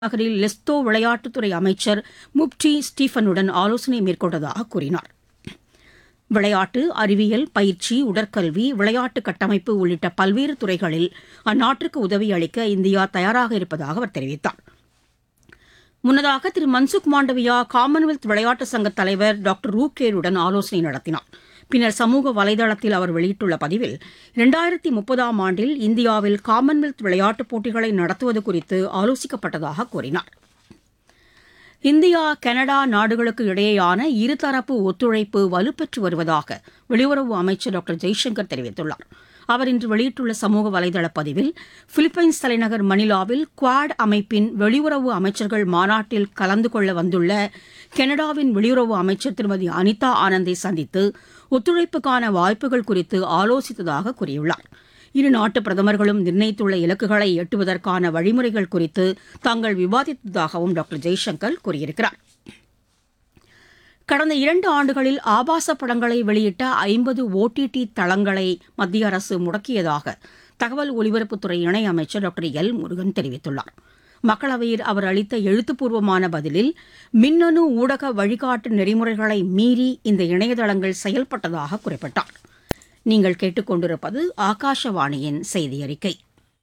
நகரில் லெஸ்தோ விளையாட்டுத்துறை அமைச்சர் முப்டி ஸ்டீஃபனுடன் ஆலோசனை மேற்கொண்டதாக கூறினார் விளையாட்டு அறிவியல் பயிற்சி உடற்கல்வி விளையாட்டு கட்டமைப்பு உள்ளிட்ட பல்வேறு துறைகளில் அந்நாட்டிற்கு உதவி அளிக்க இந்தியா தயாராக இருப்பதாக அவர் தெரிவித்தார் முன்னதாக திரு மன்சுக் மாண்டவியா காமன்வெல்த் விளையாட்டு சங்க தலைவர் டாக்டர் ரூகேருடன் ஆலோசனை நடத்தினார் பின்னர் சமூக வலைதளத்தில் அவர் வெளியிட்டுள்ள பதிவில் இரண்டாயிரத்தி முப்பதாம் ஆண்டில் இந்தியாவில் காமன்வெல்த் விளையாட்டுப் போட்டிகளை நடத்துவது குறித்து ஆலோசிக்கப்பட்டதாக கூறினார் இந்தியா கனடா நாடுகளுக்கு இடையேயான இருதரப்பு ஒத்துழைப்பு வலுப்பெற்று வருவதாக வெளியுறவு அமைச்சர் டாக்டர் ஜெய்சங்கர் தெரிவித்துள்ளார் அவர் இன்று வெளியிட்டுள்ள சமூக வலைதள பதிவில் பிலிப்பைன்ஸ் தலைநகர் மணிலாவில் குவாட் அமைப்பின் வெளியுறவு அமைச்சர்கள் மாநாட்டில் கலந்து கொள்ள வந்துள்ள கனடாவின் வெளியுறவு அமைச்சர் திருமதி அனிதா ஆனந்தை சந்தித்து ஒத்துழைப்புக்கான வாய்ப்புகள் குறித்து ஆலோசித்ததாக கூறியுள்ளார் இரு நாட்டு பிரதமர்களும் நிர்ணயித்துள்ள இலக்குகளை எட்டுவதற்கான வழிமுறைகள் குறித்து தாங்கள் விவாதித்ததாகவும் டாக்டர் ஜெய்சங்கர் கூறியிருக்கிறார் கடந்த இரண்டு ஆண்டுகளில் ஆபாச படங்களை வெளியிட்ட ஐம்பது ஓடிடி தளங்களை மத்திய அரசு முடக்கியதாக தகவல் ஒலிபரப்புத்துறை இணையமைச்சர் டாக்டர் எல் முருகன் தெரிவித்துள்ளார் மக்களவையில் அவர் அளித்த எழுத்துப்பூர்வமான பதிலில் மின்னணு ஊடக வழிகாட்டு நெறிமுறைகளை மீறி இந்த இணையதளங்கள் செயல்பட்டதாக குறிப்பிட்டார் நீங்கள் கேட்டுக்கொண்டிருப்பது ஆகாஷவாணியின் செய்தி அறிக்கை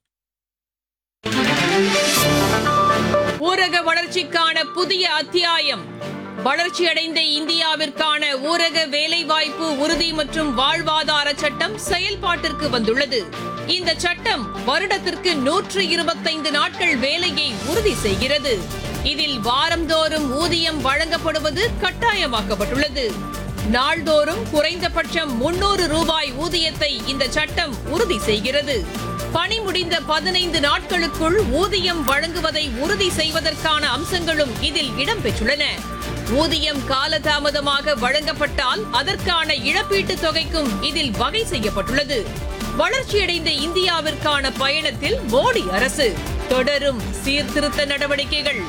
ஊரக வளர்ச்சிக்கான புதிய அத்தியாயம் வளர்ச்சியடைந்த இந்தியாவிற்கான ஊரக வேலைவாய்ப்பு உறுதி மற்றும் வாழ்வாதார சட்டம் செயல்பாட்டிற்கு வந்துள்ளது இந்த சட்டம் வருடத்திற்கு நூற்று இருபத்தைந்து நாட்கள் வேலையை உறுதி செய்கிறது இதில் வாரந்தோறும் ஊதியம் வழங்கப்படுவது கட்டாயமாக்கப்பட்டுள்ளது நாள்தோறும் குறைந்தபட்சம் முன்னூறு ரூபாய் ஊதியத்தை இந்த சட்டம் உறுதி செய்கிறது பணி முடிந்த பதினைந்து நாட்களுக்குள் ஊதியம் வழங்குவதை உறுதி செய்வதற்கான அம்சங்களும் இதில் இடம்பெற்றுள்ளன ஊதியம் காலதாமதமாக வழங்கப்பட்டால் அதற்கான இழப்பீட்டுத் தொகைக்கும் இதில் வகை செய்யப்பட்டுள்ளது வளர்ச்சியடைந்த இந்தியாவிற்கான பயணத்தில் மோடி அரசு தொடரும் சீர்திருத்த நடவடிக்கைகள்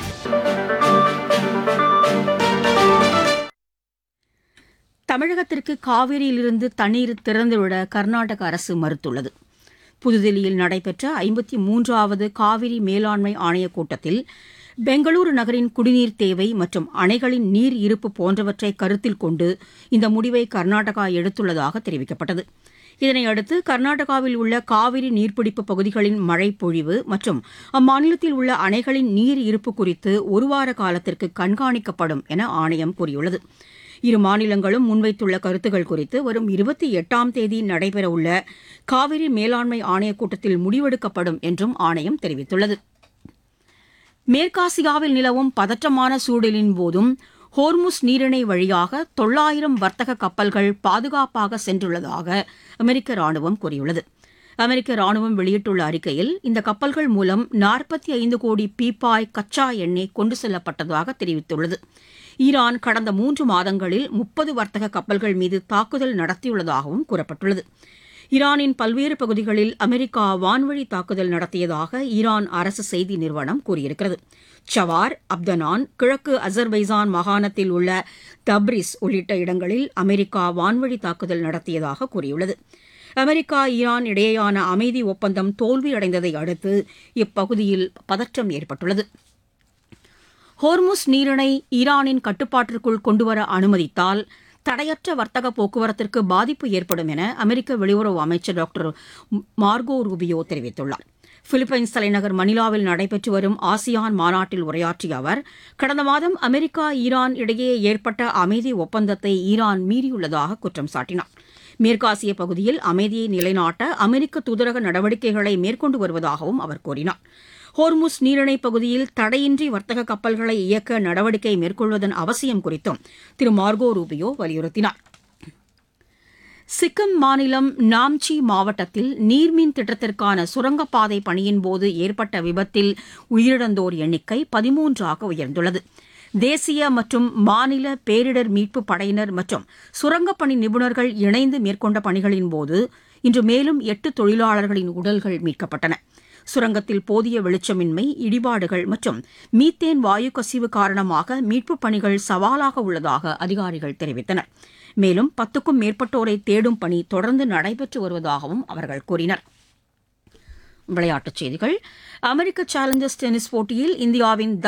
தமிழகத்திற்கு காவிரியிலிருந்து தண்ணீர் திறந்துவிட கர்நாடக அரசு மறுத்துள்ளது புதுதில்லியில் நடைபெற்ற ஐம்பத்தி மூன்றாவது காவிரி மேலாண்மை ஆணையக் கூட்டத்தில் பெங்களூரு நகரின் குடிநீர் தேவை மற்றும் அணைகளின் நீர் இருப்பு போன்றவற்றை கருத்தில் கொண்டு இந்த முடிவை கர்நாடகா எடுத்துள்ளதாக தெரிவிக்கப்பட்டது இதனையடுத்து கர்நாடகாவில் உள்ள காவிரி நீர்பிடிப்பு பகுதிகளின் மழை பொழிவு மற்றும் அம்மாநிலத்தில் உள்ள அணைகளின் நீர் இருப்பு குறித்து ஒருவார காலத்திற்கு கண்காணிக்கப்படும் என ஆணையம் கூறியுள்ளது இரு மாநிலங்களும் முன்வைத்துள்ள கருத்துகள் குறித்து வரும் இருபத்தி எட்டாம் தேதி நடைபெறவுள்ள காவிரி மேலாண்மை ஆணையக் கூட்டத்தில் முடிவெடுக்கப்படும் என்றும் ஆணையம் தெரிவித்துள்ளது மேற்காசியாவில் நிலவும் பதற்றமான சூழலின் போதும் ஹோர்முஸ் நீரிணை வழியாக தொள்ளாயிரம் வர்த்தக கப்பல்கள் பாதுகாப்பாக சென்றுள்ளதாக அமெரிக்க ராணுவம் கூறியுள்ளது அமெரிக்க ராணுவம் வெளியிட்டுள்ள அறிக்கையில் இந்த கப்பல்கள் மூலம் நாற்பத்தி ஐந்து கோடி பீப்பாய் கச்சா எண்ணெய் கொண்டு செல்லப்பட்டதாக தெரிவித்துள்ளது ஈரான் கடந்த மூன்று மாதங்களில் முப்பது வர்த்தக கப்பல்கள் மீது தாக்குதல் நடத்தியுள்ளதாகவும் கூறப்பட்டுள்ளது ஈரானின் பல்வேறு பகுதிகளில் அமெரிக்கா வான்வழி தாக்குதல் நடத்தியதாக ஈரான் அரசு செய்தி நிறுவனம் கூறியிருக்கிறது சவார் அப்தனான் கிழக்கு அசர்பைசான் மாகாணத்தில் உள்ள தப்ரிஸ் உள்ளிட்ட இடங்களில் அமெரிக்கா வான்வழி தாக்குதல் நடத்தியதாக கூறியுள்ளது அமெரிக்கா ஈரான் இடையேயான அமைதி ஒப்பந்தம் தோல்வியடைந்ததை அடுத்து இப்பகுதியில் பதற்றம் ஏற்பட்டுள்ளது ஹோர்முஸ் நீரிணை ஈரானின் கட்டுப்பாட்டிற்குள் கொண்டுவர அனுமதித்தால் தடையற்ற வர்த்தக போக்குவரத்திற்கு பாதிப்பு ஏற்படும் என அமெரிக்க வெளியுறவு அமைச்சர் டாக்டர் மார்கோ ரூபியோ தெரிவித்துள்ளார் பிலிப்பைன்ஸ் தலைநகர் மணிலாவில் நடைபெற்று வரும் ஆசியான் மாநாட்டில் உரையாற்றிய அவர் கடந்த மாதம் அமெரிக்கா ஈரான் இடையே ஏற்பட்ட அமைதி ஒப்பந்தத்தை ஈரான் மீறியுள்ளதாக குற்றம் சாட்டினார் மேற்காசிய பகுதியில் அமைதியை நிலைநாட்ட அமெரிக்க தூதரக நடவடிக்கைகளை மேற்கொண்டு வருவதாகவும் அவர் கூறினார் ஹோர்முஸ் நீரிணை பகுதியில் தடையின்றி வர்த்தக கப்பல்களை இயக்க நடவடிக்கை மேற்கொள்வதன் அவசியம் குறித்தும் திரு மார்கோ ரூபியோ வலியுறுத்தினார் சிக்கிம் மாநிலம் நாம்ச்சி மாவட்டத்தில் நீர்மின் திட்டத்திற்கான சுரங்கப்பாதை பணியின் போது ஏற்பட்ட விபத்தில் உயிரிழந்தோர் எண்ணிக்கை பதிமூன்றாக உயர்ந்துள்ளது தேசிய மற்றும் மாநில பேரிடர் மீட்பு படையினர் மற்றும் சுரங்கப்பணி நிபுணர்கள் இணைந்து மேற்கொண்ட பணிகளின் போது இன்று மேலும் எட்டு தொழிலாளர்களின் உடல்கள் மீட்கப்பட்டன சுரங்கத்தில் போதிய வெளிச்சமின்மை இடிபாடுகள் மற்றும் மீத்தேன் வாயு கசிவு காரணமாக மீட்புப் பணிகள் சவாலாக உள்ளதாக அதிகாரிகள் தெரிவித்தனர் மேலும் பத்துக்கும் மேற்பட்டோரை தேடும் பணி தொடர்ந்து நடைபெற்று வருவதாகவும் அவர்கள் கூறினர் விளையாட்டுச் செய்திகள் அமெரிக்க சேலஞ்சர்ஸ் டென்னிஸ் போட்டியில் இந்தியாவின்